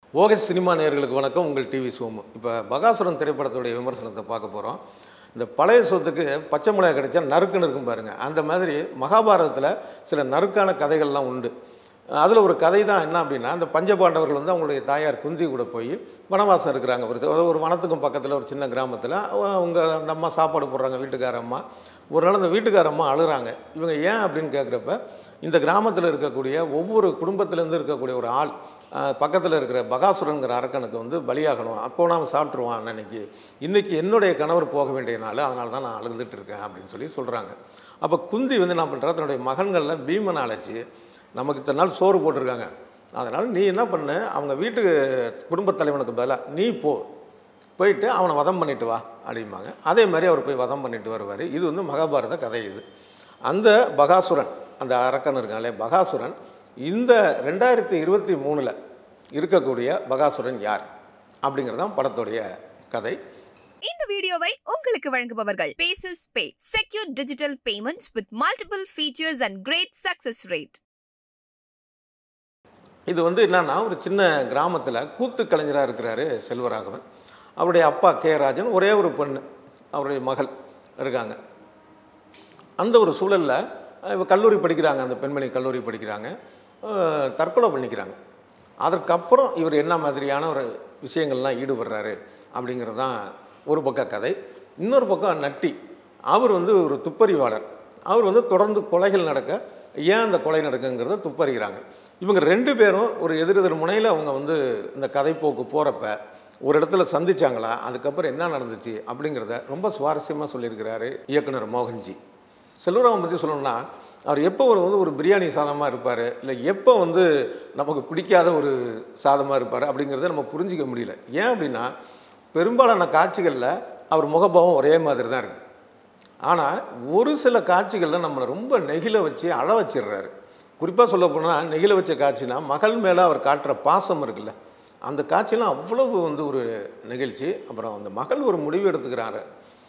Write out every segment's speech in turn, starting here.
okay cinema நேயர்களுக்கு வணக்கம் உங்கள் டிவி சோமு இப்போ பகாசுரன் திரைப்படத்துடைய விமர்சனத்தை பார்க்க போகிறோம் இந்த பழைய சொத்துக்கு பச்சை மிளகாய் கிடைச்சா நறுக்குன்னு இருக்கும் பாருங்க அந்த மாதிரி மகாபாரதத்தில் சில நறுக்கான கதைகள்லாம் உண்டு அதில் ஒரு கதை தான் என்ன அப்படின்னா அந்த பஞ்சபாண்டவர்கள் வந்து அவங்களுடைய தாயார் குந்தி கூட போய் வனவாசம் இருக்கிறாங்க ஒரு ஒரு வனத்துக்கும் பக்கத்தில் ஒரு சின்ன கிராமத்தில் அவங்க அந்த அம்மா சாப்பாடு போடுறாங்க வீட்டுக்கார அம்மா ஒரு நாள் அந்த வீட்டுக்கார அம்மா அழுகிறாங்க இவங்க ஏன் அப்படின்னு கேட்குறப்ப இந்த கிராமத்தில் இருக்கக்கூடிய ஒவ்வொரு குடும்பத்திலேருந்து இருக்கக்கூடிய ஒரு ஆள் பக்கத்தில் இருக்கிற பகாசுரங்கிற அரக்கனுக்கு வந்து பலியாகணும் அப்போ நான் சாப்பிட்ருவான் அன்னைக்கு இன்றைக்கி என்னுடைய கணவர் போக வேண்டிய நாள் அதனால தான் நான் அழுதுட்டு இருக்கேன் அப்படின்னு சொல்லி சொல்கிறாங்க அப்போ குந்தி வந்து என்ன பண்ணுறா தன்னுடைய மகன்களில் பீமனை அழைச்சி நமக்கு இத்தனை நாள் சோறு போட்டிருக்காங்க அதனால் நீ என்ன பண்ணு அவங்க வீட்டு குடும்பத் தலைவனுக்கு பதிலாக நீ போ போயிட்டு அவனை வதம் பண்ணிட்டு வா அப்படிம்பாங்க அதே மாதிரி அவர் போய் வதம் பண்ணிட்டு வருவார் இது வந்து மகாபாரத கதை இது அந்த பகாசுரன் அந்த அரக்கன் இருக்காங்களே பகாசுரன் இந்த ரெண்டாயிரத்தி இருபத்தி மூணில் இருக்கக்கூடிய பகாசுரன் யார் அப்படிங்கிறது தான் படத்துடைய கதை இந்த வீடியோவை உங்களுக்கு வழங்குபவர்கள் Paces Pay secure digital payments with multiple features and great success rate இது வந்து என்னன்னா ஒரு சின்ன கிராமத்தில் கூத்து கலைஞராக இருக்கிறாரு செல்வராகவன் அவருடைய அப்பா கே ராஜன் ஒரே ஒரு பொண்ணு அவருடைய மகள் இருக்காங்க அந்த ஒரு சூழலில் இவ கல்லூரி படிக்கிறாங்க அந்த பெண்மணி கல்லூரி படிக்கிறாங்க அஹ், தற்கொலை பண்ணிக்கிறாங்க அதற்கப்புறம் இவர் என்ன மாதிரியான ஒரு விஷயங்கள்லாம் ஈடுபடுறாரு அப்படிங்கிறது தான் ஒரு பக்க கதை இன்னொரு பக்கம் நட்டி அவர் வந்து ஒரு துப்பறிவாளர் அவர் வந்து தொடர்ந்து கொலைகள் நடக்க ஏன் அந்த கொலை நடக்குங்கிறத துப்பறிகிறாங்க இவங்க ரெண்டு பேரும் ஒரு எதிரெதிர் முனையில் அவங்க வந்து இந்த கதைப்போக்கு போகிறப்ப ஒரு இடத்துல சந்திச்சாங்களா அதுக்கப்புறம் என்ன நடந்துச்சு அப்படிங்கிறத ரொம்ப சுவாரஸ்யமாக சொல்லியிருக்கிறாரு இயக்குனர் மோகன்ஜி செல்வராமன் பற்றி சொல்லணும்னா அவர் எப்போ ஒரு வந்து ஒரு பிரியாணி சாதமாக இருப்பார் இல்லை எப்போ வந்து நமக்கு பிடிக்காத ஒரு சாதமாக இருப்பார் அப்படிங்கிறத நம்ம புரிஞ்சிக்க முடியல ஏன் அப்படின்னா பெரும்பாலான காட்சிகளில் அவர் முகபாவம் ஒரே மாதிரி தான் இருக்குது ஆனால் ஒரு சில காட்சிகளில் நம்மளை ரொம்ப நெகிழ வச்சு அழ வச்சிடுறாரு குறிப்பாக சொல்ல போனால் நெகிழ வச்ச காட்சினா மகள் மேலே அவர் காட்டுற பாசம் இருக்குல்ல அந்த காட்சியெல்லாம் அவ்வளவு வந்து ஒரு நிகழ்ச்சி அப்புறம் அந்த மகள் ஒரு முடிவு எடுத்துக்கிறாரு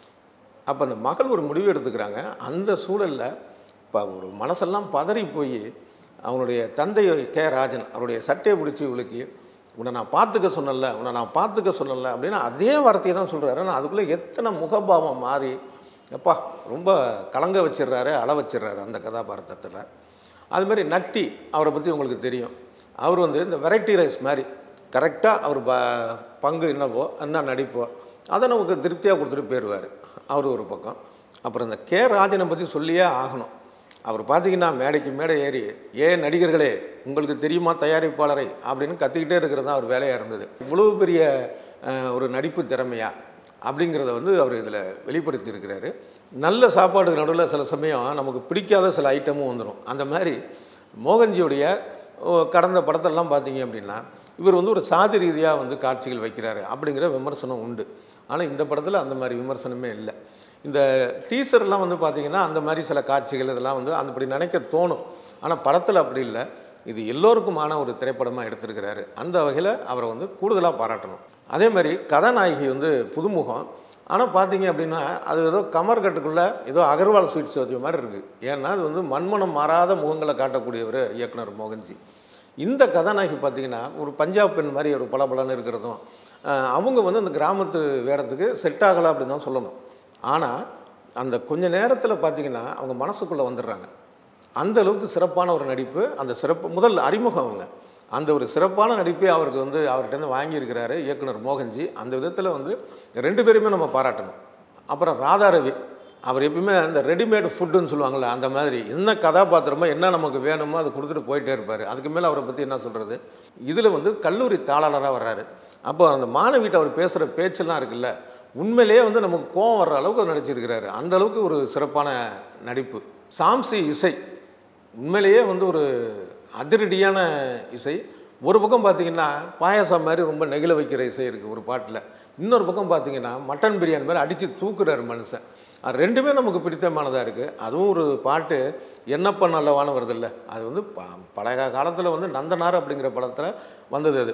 அப்போ அந்த மகள் ஒரு முடிவு எடுத்துக்கிறாங்க அந்த சூழலில் இப்போ ஒரு மனசெல்லாம் பதறி போய் அவனுடைய தந்தை கே ராஜன் அவருடைய சட்டையை பிடிச்சி உலுக்கி உன்னை நான் பார்த்துக்க சொன்னல உன்னை நான் பார்த்துக்க சொன்னல அப்படின்னு அதே வார்த்தையை தான் சொல்கிறாரு ஆனால் அதுக்குள்ளே எத்தனை முகபாவம் மாறி எப்பா ரொம்ப கலங்க வச்சிடுறாரு அள வச்சிடுறாரு அந்த கதாபாத்திரத்தில் அது மாதிரி நட்டி அவரை பற்றி உங்களுக்கு தெரியும் அவர் வந்து இந்த வெரைட்டி ரைஸ் மாதிரி கரெக்டாக அவர் ப பங்கு என்னவோ என்ன நடிப்போ அதை நமக்கு திருப்தியாக கொடுத்துட்டு போயிடுவார் அவர் ஒரு பக்கம் அப்புறம் இந்த கே ராஜனை பற்றி சொல்லியே ஆகணும் அவர் பார்த்தீங்கன்னா மேடைக்கு மேடை ஏறி ஏன் நடிகர்களே உங்களுக்கு தெரியுமா தயாரிப்பாளரை அப்படின்னு கத்திக்கிட்டே இருக்கிறது தான் அவர் வேலையாக இருந்தது இவ்வளவு பெரிய அஹ், ஒரு நடிப்பு திறமையா அப்படிங்கிறத வந்து அவர் இதில் வெளிப்படுத்தி இருக்கிறாரு நல்ல சாப்பாடு நடுவில் சில சமயம் நமக்கு பிடிக்காத சில ஐட்டமும் வந்துடும் அந்த மாதிரி மோகன்ஜியுடைய ஓ, கடந்த படத்தெல்லாம் பார்த்தீங்க அப்படின்னா இவர் வந்து ஒரு சாதி ரீதியாக வந்து காட்சிகள் வைக்கிறாரு அப்படிங்கிற விமர்சனம் உண்டு ஆனால் இந்த படத்தில் அந்த மாதிரி விமர்சனமே இல்லை இந்த டீசர்லாம் வந்து பார்த்தீங்கன்னா அந்த மாதிரி சில காட்சிகள் இதெல்லாம் வந்து அந்த அப்படி நினைக்க தோணும் ஆனால் படத்தில் அப்படி இல்லை இது எல்லோருக்குமான ஒரு திரைப்படமாக எடுத்திருக்கிறாரு அந்த வகையில் அவரை வந்து கூடுதலாக பாராட்டணும் அதே மாதிரி கதாநாயகி வந்து புதுமுகம் ஆனால் பார்த்தீங்க அப்படின்னா அது ஏதோ கமர் கட்டுக்குள்ளே ஏதோ அகர்வால் ஸ்வீட்ஸ் வச்ச மாதிரி இருக்குது ஏன்னா அது வந்து மண்மனம் மாறாத முகங்களை காட்டக்கூடியவர் இயக்குனர் மோகன்ஜி இந்த கதாநாயகி பார்த்தீங்கன்னா ஒரு பஞ்சாப் பெண் மாதிரி ஒரு பளபளன்னு இருக்கிறதும் அஹ், அவங்க வந்து அந்த கிராமத்து வேடத்துக்கு செட் ஆகலை அப்படின்னு தான் சொல்லணும் ஆனால் அந்த கொஞ்ச நேரத்தில் பார்த்தீங்கன்னா அவங்க மனசுக்குள்ளே வந்துடுறாங்க அந்த அளவுக்கு சிறப்பான ஒரு நடிப்பு அந்த சிறப்பு முதல் அறிமுகம் அவங்க அந்த ஒரு சிறப்பான நடிப்பை அவருக்கு வந்து அவர்கிட்ட வாங்கியிருக்கிறாரு இயக்குனர் மோகன்ஜி அந்த விதத்தில் வந்து ரெண்டு பேருமே நம்ம பாராட்டணும் அப்புறம் ராதாரவி அவர் எப்பயுமே அந்த ரெடிமேட் ஃபுட்டுன்னு சொல்லுவாங்கள்ல அந்த மாதிரி என்ன கதாபாத்திரமோ என்ன நமக்கு வேணுமோ அதை கொடுத்துட்டு போயிட்டே இருப்பார் அதுக்கு மேலே அவரை பற்றி என்ன சொல்கிறது இதில் வந்து கல்லூரி தாளாளராக வர்றாரு அப்போ அந்த மாணவிட்ட அவர் பேசுகிற பேச்செல்லாம் இருக்குல்ல உண்மையிலேயே வந்து நமக்கு கோவம் வர்ற அளவுக்கு அவர் நடிச்சிருக்கிறாரு அந்த அளவுக்கு ஒரு சிறப்பான நடிப்பு சாம்சி இசை உண்மையிலேயே வந்து ஒரு அதிரடியான இசை ஒரு பக்கம் பார்த்தீங்கன்னா பாயாசம் மாதிரி ரொம்ப நெகிழ வைக்கிற இசை இருக்குது ஒரு பாட்டில் இன்னொரு பக்கம் பார்த்தீங்கன்னா மட்டன் பிரியாணி மாதிரி அடித்து தூக்குறாரு மனுஷன் அது ரெண்டுமே நமக்கு பிடித்தமானதாக இருக்குது அதுவும் ஒரு பாட்டு என்னப்பா நல்லவான வருது இல்லை அது வந்து ப பழைய காலத்தில் வந்து நந்தனார் அப்படிங்கிற படத்தில் வந்தது அது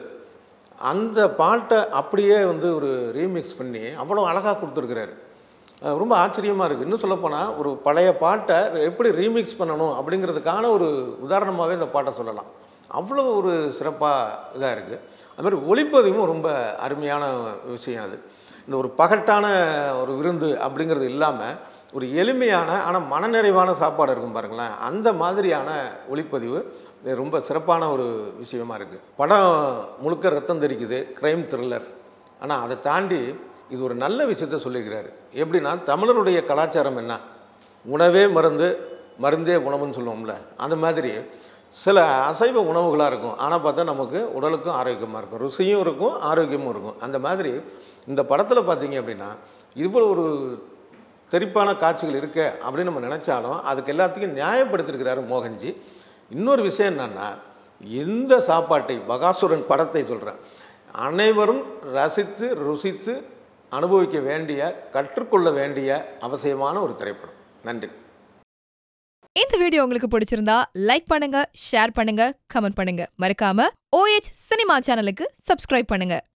அந்த பாட்டை அப்படியே வந்து ஒரு ரீமிக்ஸ் பண்ணி அவ்வளோ அழகாக கொடுத்துருக்குறாரு அஹ் ரொம்ப ஆச்சரியமாக இருக்குது இன்னும் சொல்லப்போனால் ஒரு பழைய பாட்டை எப்படி ரீமிக்ஸ் பண்ணணும் அப்படிங்கிறதுக்கான ஒரு உதாரணமாகவே இந்த பாட்டை சொல்லலாம் அவ்வளோ ஒரு சிறப்பாக இதாக இருக்குது அது மாதிரி ஒளிப்பதிவும் ரொம்ப அருமையான விஷயம் அது இந்த ஒரு பகட்டான ஒரு விருந்து அப்படிங்கிறது இல்லாமல் ஒரு எளிமையான ஆனால் மனநிறைவான சாப்பாடு இருக்கும் பாருங்களேன் அந்த மாதிரியான ஒளிப்பதிவு இது ரொம்ப சிறப்பான ஒரு விஷயமா இருக்குது படம் முழுக்க ரத்தம் தெரிக்குது க்ரைம் த்ரில்லர் ஆனால் அதை தாண்டி இது ஒரு நல்ல விஷயத்த சொல்லியிருக்கிறாரு எப்படின்னா தமிழருடைய கலாச்சாரம் என்ன உணவே மருந்து மருந்தே உணவுன்னு சொல்லுவோம்ல அந்த மாதிரி சில அசைவ உணவுகளாக இருக்கும் ஆனால் பார்த்தா நமக்கு உடலுக்கும் ஆரோக்கியமாக இருக்கும் ருசியும் இருக்கும் ஆரோக்கியமும் இருக்கும் அந்த மாதிரி இந்த படத்தில் பார்த்தீங்க அப்படின்னா இவ்வளோ ஒரு தெறிப்பான காட்சிகள் இருக்க அப்படின்னு நம்ம நினச்சாலும் அதுக்கு எல்லாத்துக்கும் நியாயப்படுத்திருக்கிறாரு மோகன்ஜி இன்னொரு விஷயம் என்னன்னா இந்த சாப்பாட்டை பகாசுரன் படத்தை சொல்கிறேன் அனைவரும் ரசித்து ருசித்து அனுபவிக்க வேண்டிய கற்றுக்கொள்ள வேண்டிய அவசியமான ஒரு திரைப்படம் நன்றி இந்த வீடியோ உங்களுக்கு பிடிச்சிருந்தா லைக் பண்ணுங்க ஷேர் பண்ணுங்க கமெண்ட் பண்ணுங்க மறக்காம ஓஎச் சினிமா சேனலுக்கு சப்ஸ்கிரைப் பண்ணுங்க